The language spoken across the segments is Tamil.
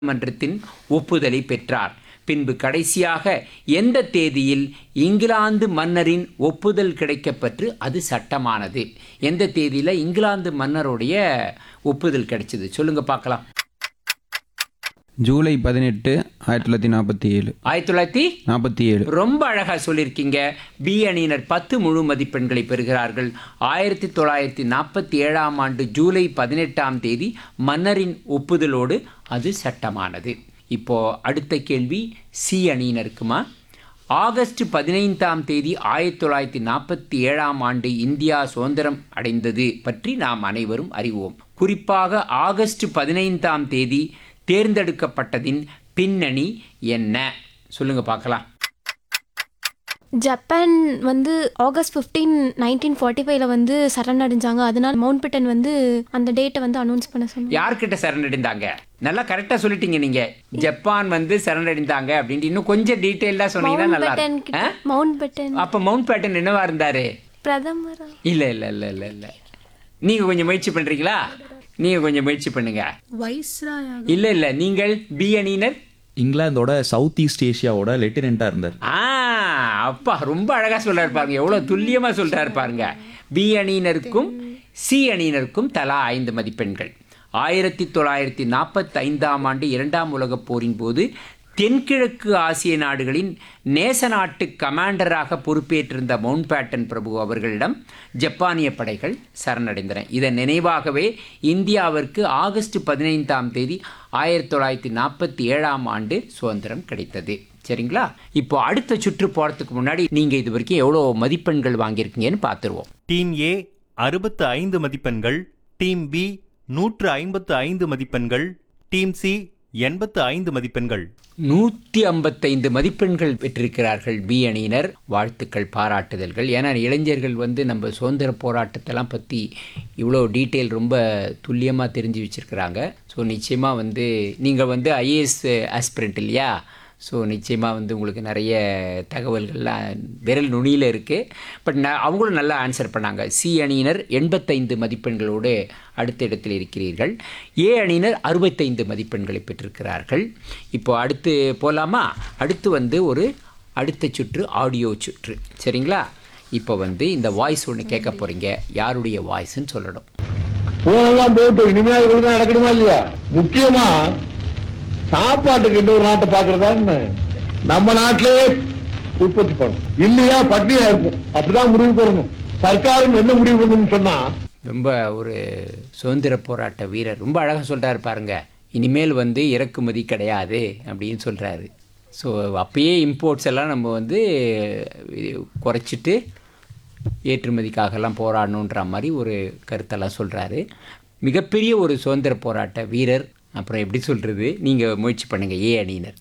மன்றத்தின் ஒப்புதலை பெற்றார் பின்பு கடைசியாக எந்த தேதியில் இங்கிலாந்து மன்னரின் ஒப்புதல் கிடைக்கப்பெற்று அது சட்டமானது எந்த தேதியில் இங்கிலாந்து மன்னருடைய ஒப்புதல் கிடைச்சது சொல்லுங்க பார்க்கலாம் ஜூலை பதினெட்டு ஆயிரத்தி தொள்ளாயிரத்தி நாற்பத்தி ஏழு ஆயிரத்தி தொள்ளாயிரத்தி நாற்பத்தி ஏழு ரொம்ப அழகா சொல்லியிருக்கீங்க பி அணியினர் பத்து முழு மதிப்பெண்களை பெறுகிறார்கள் ஆயிரத்தி தொள்ளாயிரத்தி நாற்பத்தி ஏழாம் ஆண்டு ஜூலை பதினெட்டாம் தேதி மன்னரின் ஒப்புதலோடு அது சட்டமானது இப்போ அடுத்த கேள்வி சி அணியினருக்குமா ஆகஸ்ட் பதினைந்தாம் தேதி ஆயிரத்தி தொள்ளாயிரத்தி நாற்பத்தி ஏழாம் ஆண்டு இந்தியா சுதந்திரம் அடைந்தது பற்றி நாம் அனைவரும் அறிவோம் குறிப்பாக ஆகஸ்ட் பதினைந்தாம் தேதி தேர்ந்தெடுக்கப்பட்டதின் பின்னணி என்ன சொல்லுங்க பார்க்கலாம் ஜப்பான் வந்து ஆகஸ்ட் ஃபிஃப்டீன் நைன்டீன் ஃபார்ட்டி ஃபைவ்ல வந்து சரண் அடைஞ்சாங்க அதனால மவுண்ட் பேட்டன் வந்து அந்த டேட்டை வந்து அனௌன்ஸ் பண்ண சொன்னாங்க யார்கிட்ட சரணடைந்தாங்க நல்லா கரெக்டா சொல்லிட்டீங்க நீங்க ஜப்பான் வந்து சரணடைந்தாங்க அப்படின்ட்டு இன்னும் கொஞ்சம் டீட்டெயிலா சொன்னீங்கன்னா மவுண்ட் நல்லா பேட்டன் இருக்கும் ஆ? மவுண்ட் பேட்டன் அப்ப மவுண்ட் பேட்டன் என்னவா இருந்தாரு பிரதமரா இல்ல இல்ல இல்ல இல்ல இல்ல நீங்க கொஞ்சம் முயற்சி பண்றீங்களா நீங்க கொஞ்சம் முயற்சி பண்ணுங்க வைஸ்ராயா இல்ல இல்ல நீங்கள் பி அணியினர் இங்கிலாந்தோட சவுத் ஈஸ்ட் ஏஷியாவோட லெப்டினெண்ட்டாக இருந்தார் ஆ அப்பா ரொம்ப அழகா சொல்றாரு பாருங்க எவ்வளவு துல்லியமா சொல்றாரு பாருங்க பி அணியினருக்கும் சி அணியினருக்கும் தலா ஐந்து மதிப்பெண்கள் ஆயிரத்தி தொள்ளாயிரத்தி நாற்பத்தி ஐந்தாம் ஆண்டு இரண்டாம் உலகப் போரின் போது தென்கிழக்கு ஆசிய நாடுகளின் நேச நாட்டு கமாண்டராக பொறுப்பேற்றிருந்த மவுண்ட் பேட்டன் பிரபு அவர்களிடம் ஜப்பானிய படைகள் சரணடைந்தன இதன் நினைவாகவே இந்தியாவிற்கு ஆகஸ்ட் பதினைந்தாம் தேதி ஆயிரத்தி தொள்ளாயிரத்தி நாற்பத்தி ஏழாம் ஆண்டு சுதந்திரம் கிடைத்தது சரிங்களா இப்போ அடுத்த சுற்று போகிறதுக்கு முன்னாடி நீங்கள் இது வரைக்கும் எவ்வளோ மதிப்பெண்கள் வாங்கியிருக்கீங்கன்னு பார்த்துருவோம் டீம் ஏ அறுபத்து ஐந்து மதிப்பெண்கள் டீம் பி நூற்று ஐம்பத்து ஐந்து மதிப்பெண்கள் டீம் சி எண்பத்து ஐந்து மதிப்பெண்கள் நூற்றி ஐம்பத்தைந்து மதிப்பெண்கள் பெற்றிருக்கிறார்கள் பி அணியினர் வாழ்த்துக்கள் பாராட்டுதல்கள் ஏன்னா இளைஞர்கள் வந்து நம்ம சுதந்திர போராட்டத்தெல்லாம் பற்றி இவ்வளோ டீட்டெயில் ரொம்ப துல்லியமாக தெரிஞ்சு வச்சுருக்கிறாங்க ஸோ நிச்சயமாக வந்து நீங்கள் வந்து ஐஏஎஸ் ஆஸ்பிரண்ட் இல்லையா ஸோ நிச்சயமாக வந்து உங்களுக்கு நிறைய தகவல்கள்லாம் விரல் நுனியில் இருக்குது பட் ந அவங்களும் நல்லா ஆன்சர் பண்ணாங்க சி அணியினர் எண்பத்தைந்து மதிப்பெண்களோடு அடுத்த இடத்தில் இருக்கிறீர்கள் ஏ அணியினர் அறுபத்தைந்து மதிப்பெண்களை பெற்றிருக்கிறார்கள் இப்போ அடுத்து போகலாமா அடுத்து வந்து ஒரு அடுத்த சுற்று ஆடியோ சுற்று சரிங்களா இப்போ வந்து இந்த வாய்ஸ் ஒன்று கேட்க போகிறீங்க யாருடைய வாய்ஸ்ன்னு சொல்லணும் போனெல்லாம் போட்டு இனிமே அது ஒழுங்கா நடக்கணுமா இல்லையா முக்கியமா சாப்பாட்டுக்கு இன்னொரு நாட்டை பாக்குறதா என்ன? நம்ம நாட்டிலே உற்பத்தி பண்ணணும் இல்லையா பட்டினியா இருக்கும் அப்படிதான் முடிவு பண்ணணும் சர்க்காரும் என்ன முடிவு பண்ணணும்னு சொன்னா ரொம்ப ஒரு சுதந்திர போராட்ட வீரர் ரொம்ப அழகாக சொல்கிறாரு பாருங்க இனிமேல் வந்து இறக்குமதி கிடையாது அப்படின்னு சொல்கிறாரு ஸோ அப்பயே இம்போர்ட்ஸ் எல்லாம் நம்ம வந்து குறைச்சிட்டு ஏற்றுமதிக்காகலாம் போராடணுன்ற மாதிரி ஒரு கருத்தெல்லாம் சொல்கிறாரு மிகப்பெரிய ஒரு சுதந்திர போராட்ட வீரர் அப்புறம் எப்படி சொல்கிறது நீங்கள் முயற்சி பண்ணுங்கள் ஏ அணியினர்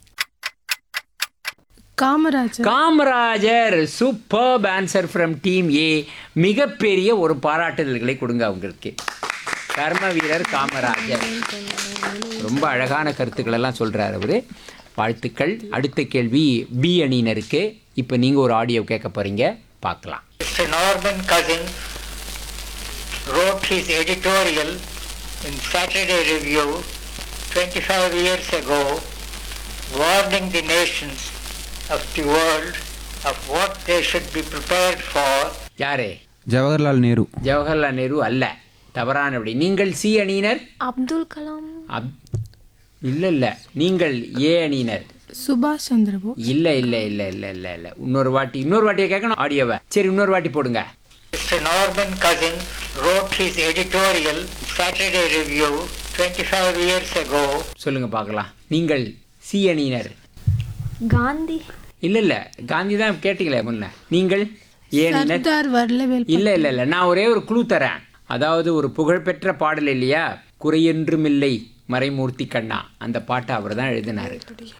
Kamarajar Kamarajar super answer from team A மிகப்பெரிய ஒரு பாராட்டுதல்களை கொடுங்க அவங்களுக்கு கர்ம வீரர் காமராஜர் ரொம்ப அழகான கருத்துக்கள் எல்லாம் சொல்றாரு அவரு வாழ்த்துக்கள் அடுத்த கேள்வி பி அணியினருக்கு இப்போ நீங்கள் ஒரு ஆடியோ கேட்க போறீங்க பார்க்கலாம் Mr. Norman Cousins wrote his editorial in Saturday Review 25 years ago, warning the nations of the world of what they should be prepared for யாரு ஜவஹர்லால் நேரு ஜவஹர்லால் நேரு அல்ல தவறானபடி நீங்கள் சி அணியினர் அப்துல் கலாம் அப் இல்லை இல்லை நீங்கள் ஏ அணியினர் சுபாஷ் சந்திரபோஸ் இல்லை இல்லை இல்லை இல்லை இல்லை இல்லை இன்னொரு வாட்டி இன்னொரு வாட்டியை கேட்கணும் ஆடியோவை சரி இன்னொரு வாட்டி போடுங்க Mr. Norman Cousins wrote his editorial in Saturday Review 25 years ago, சொல்லுங்க பார்க்கலாம் நீங்கள் சி அணியினர் காந்தி இல்ல இல்ல காந்தி தான் கேட்டீங்களே முன்ன நீங்கள் ஏ அணியினர் சர்தார் வல்லவேல் இல்ல இல்ல இல்ல நான் ஒரே ஒரு குழு தரேன் அதாவது ஒரு புகழ்பெற்ற பாடல் இல்லையா குறையென்றுமில்லை மறைமூர்த்தி கண்ணா அந்த பாட்டை அவர் தான் எழுதினாரு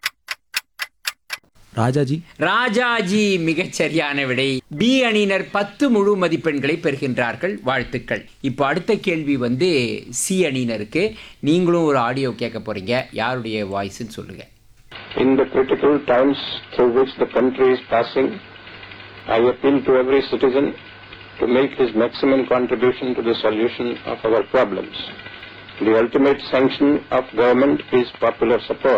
ராஜாஜி ராஜாஜி மிகச் சரியான விடை பி அணியினர் பத்து முழு மதிப்பெண்களை பெறுகின்றார்கள் வாழ்த்துக்கள் இப்போ அடுத்த கேள்வி வந்து சி அணியினருக்கு நீங்களும் ஒரு ஆடியோ கேட்க போறீங்க யாருடைய வாய்ஸ்ன்னு சொல்லுங்க In the critical times through which the country is passing, I appeal to every citizen to make his maximum contribution to the solution of our problems. The ultimate sanction of government is popular support.